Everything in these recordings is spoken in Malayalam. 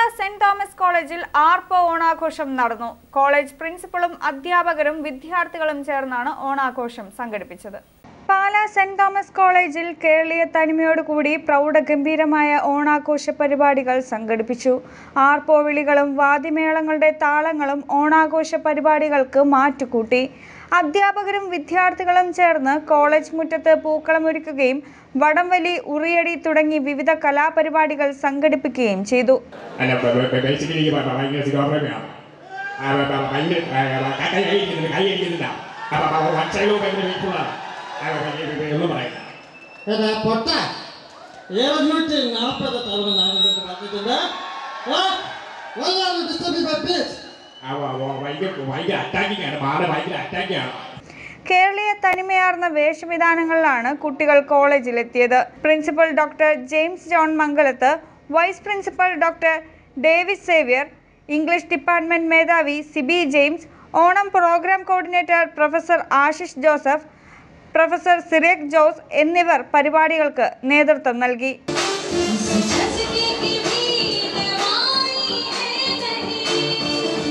സെന്റ് തോമസ് കോളേജിൽ ആർപ്പോ ഓണാഘോഷം നടന്നു കോളേജ് പ്രിൻസിപ്പളും അധ്യാപകരും വിദ്യാർത്ഥികളും ചേർന്നാണ് ഓണാഘോഷം സംഘടിപ്പിച്ചത് പാലാ സെന്റ് തോമസ് കോളേജിൽ കേരളീയ തനിമയോടുകൂടി പ്രൗഢഗംഭീരമായ ഓണാഘോഷ പരിപാടികൾ സംഘടിപ്പിച്ചു ആർപ്പോ വിളികളും വാദ്യമേളങ്ങളുടെ താളങ്ങളും ഓണാഘോഷ പരിപാടികൾക്ക് മാറ്റുകൂട്ടി അധ്യാപകരും വിദ്യാർത്ഥികളും ചേർന്ന് കോളേജ് മുറ്റത്ത് പൂക്കളമൊരുക്കുകയും വടംവലി ഉറിയടി തുടങ്ങി വിവിധ കലാപരിപാടികൾ സംഘടിപ്പിക്കുകയും ചെയ്തു അല്ല ബേസിക്കലി ഭയങ്കര സിഗോപ്രേമിയാണ് ഭയങ്കര കൈ അടിക്കുന്നില്ല കൈ അടിക്കുന്നില്ല വൺ സൈഡും ഭയങ്കര വെയിറ്റ്ഫുള്ളാണ് ഒന്നും പറയില്ല എടാ പൊട്ട എഴുന്നൂറ്റി നാൽപ്പത് തവണ ഞാൻ നിനക്ക് പറഞ്ഞിട്ടുണ്ട് ഡിസ്റ്റർബിംഗ് മൈ പീസ് ഭയങ്കര ഭയങ്കര അറ്റാക്കിംഗ് ആണ് മാല ഭയങ്കര അറ്റാക്കിംഗ് ആണ് കേരളീയ തനിമയാർന്ന വേഷവിധാനങ്ങളിലാണ് കുട്ടികൾ കോളേജിലെത്തിയത് principal doctor James John Mangalath vice principal doctor Davis Xavier English department മേധാവി Sibi James Onam programme coordinator professor Ashish Joseph professor സിറേഖ് ജോസ് എന്നിവർ പരിപാടികൾക്ക് നേതൃത്വം നൽകി झसके की भी दवाई है नहीं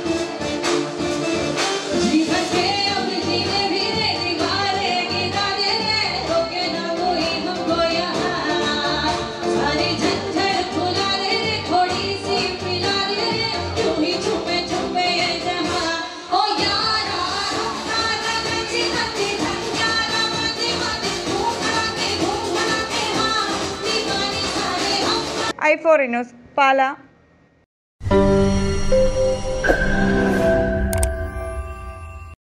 जीवन के अब जीने भी दे दीवारे गिरा दे रे रोके ना कोई हमको यहाँ सारी झंझट भुला दे रे थोड़ी सी पिला दे रे यूं ही छुपे छुपे ये जहाँ ओ यारा तारा नची नची धन्यारा मजे मजे घूम के घूम के हाँ दीवानी सारे हम ഐ ഫോർ ന്യൂസ് പാല